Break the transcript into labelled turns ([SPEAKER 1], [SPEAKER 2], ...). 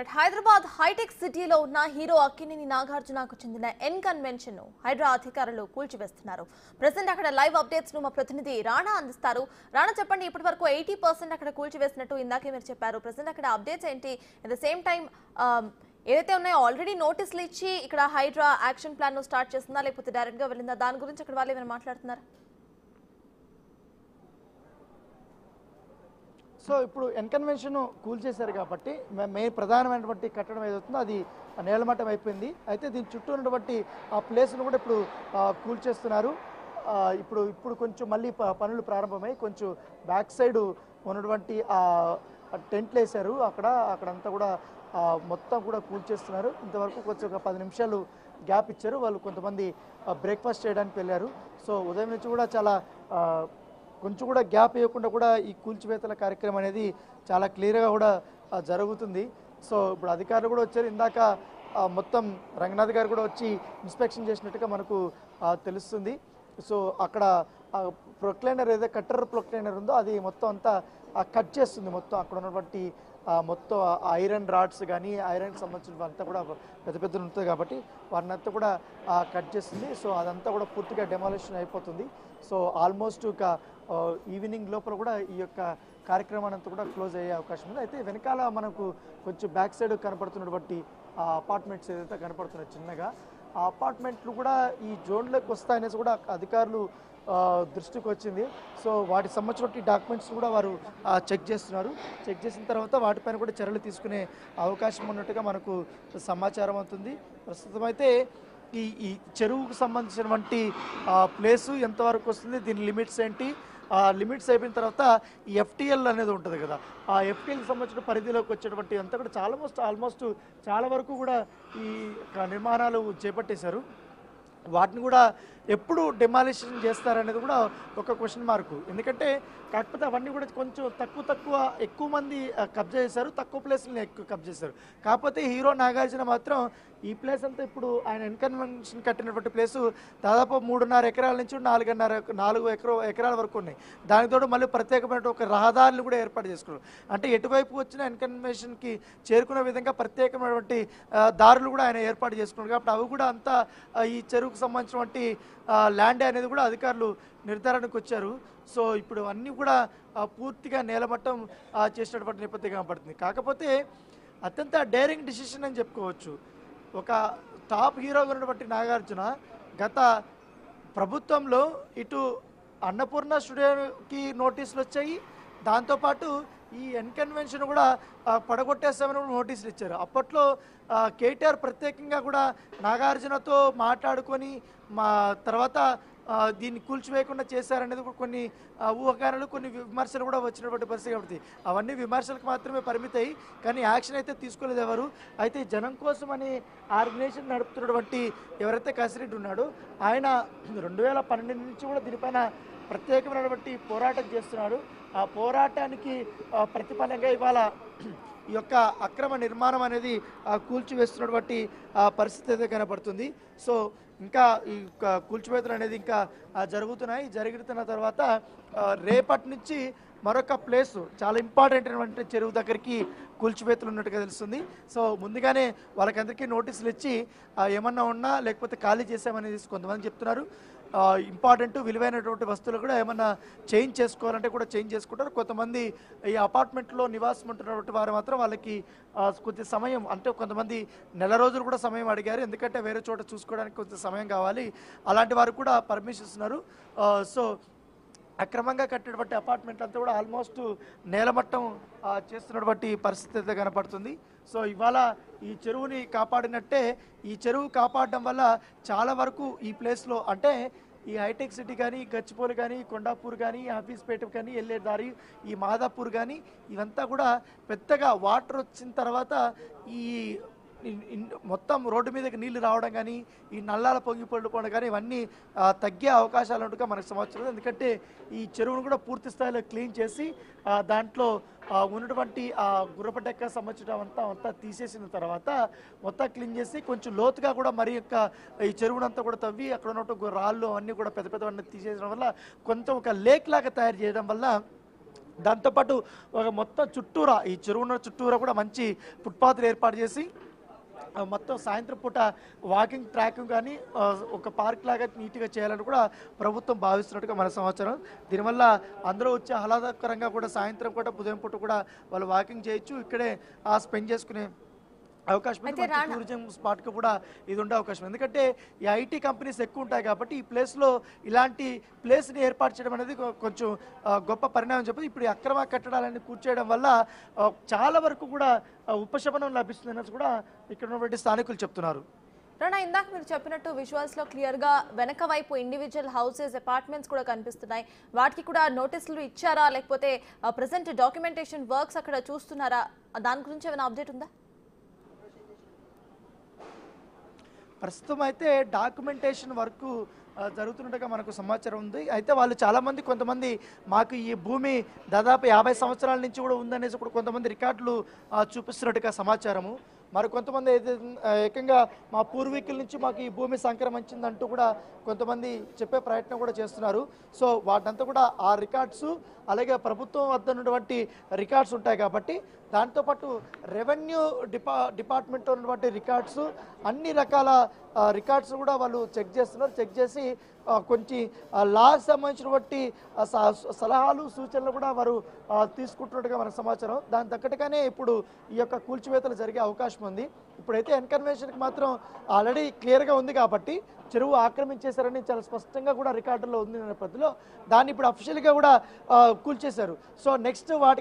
[SPEAKER 1] Right Hyderabad hitech సిటీలో ఉన్న hero Akkineni నాగార్జునకు చెందిన ఎన్ కన్వెన్షన్ ను హైడ్రా అధికారులు కూల్చివేస్తున్నారు ప్రజెంట్ అక్కడ లైవ్ అప్డేట్స్ ను మా ప్రతినిధి రాణా అందిస్తారు రాణా చెప్పండి ఇప్పటి వరకు ఎయిటీ పర్సెంట్ అక్కడ కూల్చివేసినట్టు ఇందాకే మీరు చెప్పారు ప్రజెంట్ అక్కడ అప్డేట్స్ ఏంటి అట్ ద సేమ్ టైం ఏదైతే ఉన్నాయో ఆల్రెడీ నోటీసులు ఇచ్చి ఇక్కడ హైడ్రా యాక్షన్ ప్లాన్ ను స్టార్ట్ చేస్తుందా లేకపోతే డైరెక్ట్ గా వెళ్ళిందా దాని గురించి అక్కడ వాళ్ళు ఏమైనా మాట్లాడుతున్నారు
[SPEAKER 2] సో ఇప్పుడు ఎన్కన్వెన్షన్ కూల్ చేశారు కాబట్టి మే- మెయిన్ ప్రధానమైనటువంటి కట్టడం ఏదవుతుందో అది నేలమట్టం అయిపోయింది అయితే దీని చుట్టూ ఉన్నటువంటి ఆ ప్లేస్ను కూడా ఇప్పుడు ఆ, కూల్ చేస్తున్నారు ఆ, ఇప్పుడు ఇప్పుడు కొంచెం మళ్ళీ ప- పనులు ప్రారంభమై కొంచెం బ్యాక్ సైడ్ ఉన్నటువంటి ఆ టెంట్లు వేశారు అక్కడ అక్కడంతా కూడా ఆ, మొత్తం కూడా కూల్ చేస్తున్నారు ఇంతవరకు కొంచెం ఒక పది నిమిషాలు గ్యాప్ ఇచ్చారు వాళ్ళు కొంతమంది బ్రేక్ఫాస్ట్ చేయడానికి వెళ్ళారు సో ఉదయం నుంచి కూడా చాలా ఆ, కొంచెం కూడా గ్యాప్ ఇవ్వకుండా కూడా ఈ కూల్చివేతల కార్యక్రమం అనేది చాలా క్లియర్గా కూడా ఆ, జరుగుతుంది సో ఇప్పుడు అధికారులు కూడా వచ్చారు ఇందాక ఆ, మొత్తం రంగనాథ్ గారు కూడా వచ్చి ఇన్స్పెక్షన్ చేసినట్టుగా మనకు ఆ, తెలుస్తుంది సో అక్కడ ప్రొక్లైనర్ ఏదైతే కట్టర్ ప్రొక్లైనర్ ఉందో అది మొత్తం అంతా కట్ చేస్తుంది మొత్తం అక్కడ ఉన్నటువంటి ఆ, మొత్తం ఐరన్ రాడ్స్ కానీ ఐరన్కి సంబంధించిన అంతా కూడా పెద్ద పెద్ద ఉంటుంది కాబట్టి వారిని అంతా కూడా కట్ చేస్తుంది సో అదంతా కూడా పూర్తిగా డెమాలిషన్ అయిపోతుంది సో ఆల్మోస్ట్ ఒక ఆ, ఈవినింగ్ లోపల కూడా ఈ యొక్క కార్యక్రమాన్ని అంతా కూడా క్లోజ్ అయ్యే అవకాశం ఉంది అయితే వెనకాల మనకు కొంచెం బ్యాక్ సైడ్ కనపడుతున్నటువంటి ఆ అపార్ట్మెంట్స్ ఏదైతే కనపడుతున్నాయి చిన్నగా ఆ అపార్ట్మెంట్లు కూడా ఈ జోన్లోకి వస్తాయనేసి కూడా అధికారులు ఆ, దృష్టికి వచ్చింది సో వాటికి సంబంధించిన డాక్యుమెంట్స్ కూడా వారు ఆ, చెక్ చేస్తున్నారు చెక్ చేసిన తర్వాత వాటిపైన కూడా చర్యలు తీసుకునే అవకాశం ఉన్నట్టుగా మనకు సమాచారం అవుతుంది ప్రస్తుతం అయితే ఈ ఈ చెరువుకు సంబంధించినటువంటి ఆ, ప్లేసు ఎంతవరకు వస్తుంది దీని లిమిట్స్ ఏంటి ఆ లిమిట్స్ అయిపోయిన తర్వాత ఈ ఎఫ్టీఎల్ అనేది ఉంటుంది కదా ఆ ఎఫ్టీఎల్కి సంబంధించిన పరిధిలోకి వచ్చేటువంటి అంతా కూడా చాలా మోస్ట్ ఆల్మోస్ట్ చాలా వరకు కూడా ఈ క- నిర్మాణాలు చేపట్టేశారు వాటిని కూడా ఎప్పుడు డెమాలిషన్ చేస్తారనేది కూడా ఒక క్వశ్చన్ మార్కు ఎందుకంటే కాకపోతే అవన్నీ కూడా కొంచెం తక్కువ తక్కువ ఎక్కువ మంది ఆ, కబ్జా చేశారు తక్కువ ప్లేస్ని ఎక్కువ కబ్జా చేశారు కాకపోతే హీరో నాగార్జున మాత్రం ఈ ప్లేస్ అంతా ఇప్పుడు ఆయన ఎన్కన్వెన్షన్ కట్టినటువంటి ప్లేసు దాదాపు మూడున్నర ఎకరాల నుంచి నాలుగున్నర నాలుగు ఎకర ఎకరాల వరకు ఉన్నాయి దానితో మళ్ళీ ప్రత్యేకమైన ఒక రహదారులు కూడా ఏర్పాటు చేసుకున్నారు అంటే ఎటువైపు వచ్చిన ఎన్కన్వెన్షన్కి చేరుకునే విధంగా ప్రత్యేకమైనటువంటి ఆ, దారులు కూడా ఆయన ఏర్పాటు చేసుకున్నారు కాబట్టి అవి కూడా అంతా ఆ, ఈ చెరువుకు సంబంధించినటువంటి ల్యాండ్ అనేది కూడా అధికారులు నిర్ధారణకు వచ్చారు సో ఇప్పుడు అన్నీ కూడా ఆ, పూర్తిగా నేలమట్టం ఆ, చేసినటువంటి నేపథ్యం కనపడుతుంది కాకపోతే అత్యంత డేరింగ్ డిసిషన్ అని చెప్పుకోవచ్చు ఒక టాప్ హీరోగా ఉన్నటువంటి నాగార్జున గత ప్రభుత్వంలో ఇటు అన్నపూర్ణ స్టూడియోకి నోటీసులు వచ్చాయి దాంతోపాటు ఈ ఎన్కన్వెన్షన్ కూడా ఆ, పడగొట్టేస్తామని కూడా నోటీసులు ఇచ్చారు అప్పట్లో ఆ, కేటీఆర్ ప్రత్యేకంగా కూడా నాగార్జునతో మాట్లాడుకొని మా తర్వాత ఆ, దీన్ని కూల్చివేయకుండా చేశారనేది కూడా కొన్ని ఆ, ఊహాగానాలు కొన్ని విమర్శలు కూడా వచ్చినటువంటి పరిస్థితి కాబట్టి అవన్నీ విమర్శలకు మాత్రమే పరిమితాయి కానీ యాక్షన్ అయితే తీసుకోలేదు ఎవరు అయితే జనం కోసం అని ఆర్గనైజేషన్ నడుపుతున్నటువంటి ఎవరైతే కసిరెడ్డి ఉన్నాడో ఆయన రెండు వేల పన్నెండు నుంచి కూడా దీనిపైన ప్రత్యేకమైనటువంటి పోరాటం చేస్తున్నాడు ఆ పోరాటానికి ఆ, ప్రతిఫలంగా ఇవాళ ఈ యొక్క అక్రమ నిర్మాణం అనేది ఆ, కూల్చివేస్తున్నటువంటి ఆ, పరిస్థితి అయితే కనపడుతుంది సో ఇంకా ఈ యొక్క కూల్చివేతలు అనేది ఇంకా ఆ, జరుగుతున్నాయి జరుగుతున్న తర్వాత ఆ, రేపటి నుంచి మరొక ప్లేస్ చాలా ఇంపార్టెంట్ అయినటువంటి చెరువు దగ్గరికి కూల్చివేతలు ఉన్నట్టుగా తెలుస్తుంది సో ముందుగానే వాళ్ళకందరికీ నోటీసులు ఇచ్చి ఆ, ఏమన్నా ఉన్నా లేకపోతే ఖాళీ చేసామనేది కొంతమంది చెప్తున్నారు ఇంపార్టెంట్ విలువైనటువంటి వస్తువులు కూడా ఏమన్నా చేంజ్ చేసుకోవాలంటే కూడా చేంజ్ చేసుకుంటారు కొంతమంది ఈ అపార్ట్మెంట్లో నివాసం ఉంటున్నటువంటి వారు మాత్రం వాళ్ళకి ఆ, కొద్ది సమయం అంటే కొంతమంది నెల రోజులు కూడా సమయం అడిగారు ఎందుకంటే వేరే చోట చూసుకోవడానికి కొంచెం సమయం కావాలి అలాంటి వారు కూడా పర్మిషన్ ఇస్తున్నారు ఆ, సో అక్రమంగా కట్టినటువంటి అపార్ట్మెంట్ అంతా కూడా ఆల్మోస్ట్ నేలమట్టం ఆ, చేస్తున్నటువంటి పరిస్థితి అయితే కనపడుతుంది సో ఇవాళ ఈ చెరువుని కాపాడినట్టే ఈ చెరువు కాపాడడం వల్ల చాలా వరకు ఈ ప్లేస్లో అంటే ఈ హైటెక్ సిటీ కానీ గచ్చిపోలు కానీ కొండాపూర్ కానీ ఆఫీస్పేట కానీ వెళ్ళే దారి ఈ మాదాపూర్ కానీ ఇవంతా కూడా పెద్దగా వాటర్ వచ్చిన తర్వాత ఈ ఇన్- ఇన్- మొత్తం రోడ్డు మీదకి నీళ్లు రావడం కానీ ఈ నల్లాల పొంగి పడిపోవడం కానీ ఇవన్నీ ఆ, తగ్గే అవకాశాలు ఉంటుగా మనకు సమాచారం ఉంది. ఎందుకంటే ఈ చెరువును కూడా పూర్తి స్థాయిలో క్లీన్ చేసి ఆ, దాంట్లో ఆ, ఉన్నటువంటి ఆ గుర్రపడ్డెక్క సంబంధించిన అంతా అంతా తీసేసిన తర్వాత మొత్తం క్లీన్ చేసి కొంచెం లోతుగా కూడా మరి యొక్క ఈ చెరువునంతా కూడా తవ్వి అక్కడ ఉన్నటువంటి రాళ్ళు అవన్నీ కూడా పెద్ద పెద్దవన్నీ తీసేయడం వల్ల కొంత ఒక లేక్ లాగా తయారు చేయడం వల్ల దాంతోపాటు ఒక మొత్తం చుట్టూరా ఈ చెరువున్న చుట్టూరా కూడా మంచి ఫుట్పాత్లు ఏర్పాటు చేసి ఆ, మొత్తం సాయంత్రం పూట వాకింగ్ ట్రాక్ కానీ ఆ, ఒక పార్క్ లాగా నీట్గా చేయాలని కూడా ప్రభుత్వం భావిస్తున్నట్టుగా మన సమాచారం దీనివల్ల అందరూ వచ్చి ఆహ్లాదకరంగా కూడా సాయంత్రం పూట ఉదయం పూట కూడా వాళ్ళు వాకింగ్ చేయొచ్చు ఇక్కడే స్పెండ్ చేసుకునే అవకాశం ఉంది
[SPEAKER 1] అయితే
[SPEAKER 2] మంచి
[SPEAKER 1] రానా-
[SPEAKER 2] టూరిజం స్పాట్గా కూడా ఇది ఉండే అవకాశం ఉంది. ఎందుకంటే ఈ ఐటీ కంపెనీస్ ఎక్కువ ఉంటాయి కాబట్టి ఈ ప్లేస్లో ఇలాంటి ప్లేస్ని ఏర్పాటు చేయడం అనేది కొ- కొంచెం ఆ, గొప్ప పరిణామం చెప్పి ఇప్పుడు ఈ అక్రమ కట్టడాలన్నీ కూర్చేయడం వల్ల ఆ, చాలా వరకు కూడా ఆ, ఉపశమనం లభిస్తుందనేసి కూడా ఇక్కడ ఉన్నటువంటి స్థానికులు చెప్తున్నారు
[SPEAKER 1] రాణా ఇందాక మీరు చెప్పినట్టు విజువల్స్ లో క్లియర్ గా వెనక వైపు ఇండివిజువల్ హౌసెస్ అపార్ట్మెంట్స్ కూడా కనిపిస్తున్నాయి వాటికి కూడా నోటీసులు ఇచ్చారా లేకపోతే ప్రెసెంట్ డాక్యుమెంటేషన్ వర్క్స్ అక్కడ చూస్తున్నారా దాని గురించి ఏమైనా అప్డేట్ ఉందా
[SPEAKER 2] ప్రస్తుతం అయితే డాక్యుమెంటేషన్ వర్క్ ఆ, జరుగుతున్నట్టుగా మనకు సమాచారం ఉంది అయితే వాళ్ళు చాలామంది కొంతమంది మాకు ఈ భూమి దాదాపు యాభై సంవత్సరాల నుంచి కూడా ఉందనేసి కూడా కొంతమంది రికార్డులు ఆ, చూపిస్తున్నట్టుగా సమాచారము మరి కొంతమంది అయితే ఆ, ఏకంగా మా పూర్వీకుల నుంచి మాకు ఈ భూమి సంక్రమించిందంటూ కూడా కొంతమంది చెప్పే ప్రయత్నం కూడా చేస్తున్నారు సో వాటంతా కూడా ఆ రికార్డ్స్ అలాగే ప్రభుత్వం వద్ద ఉన్నటువంటి రికార్డ్స్ ఉంటాయి కాబట్టి దాంతోపాటు రెవెన్యూ డిపా డిపార్ట్మెంట్లో ఉన్నటువంటి రికార్డ్స్ అన్ని రకాల ఆ, రికార్డ్స్ కూడా వాళ్ళు చెక్ చేస్తున్నారు చెక్ చేసి ఆ, కొంచెం లాకి సంబంధించినటువంటి ఆ, స- సలహాలు సూచనలు కూడా వారు ఆ, తీసుకుంటున్నట్టుగా మనకు సమాచారం దాని తగ్గట్టుగానే ఇప్పుడు ఈ యొక్క కూల్చివేతలు జరిగే అవకాశం ఉంది ఇప్పుడైతే ఎన్కన్వెన్షన్కి మాత్రం ఆల్రెడీ క్లియర్గా ఉంది కాబట్టి చెరువు ఆక్రమించేశారని చాలా స్పష్టంగా కూడా రికార్డులో ఉంది నేపథ్యంలో దాన్ని ఇప్పుడు అఫీషియల్గా కూడా ఆ, కూల్చేశారు సో నెక్స్ట్ వాటికి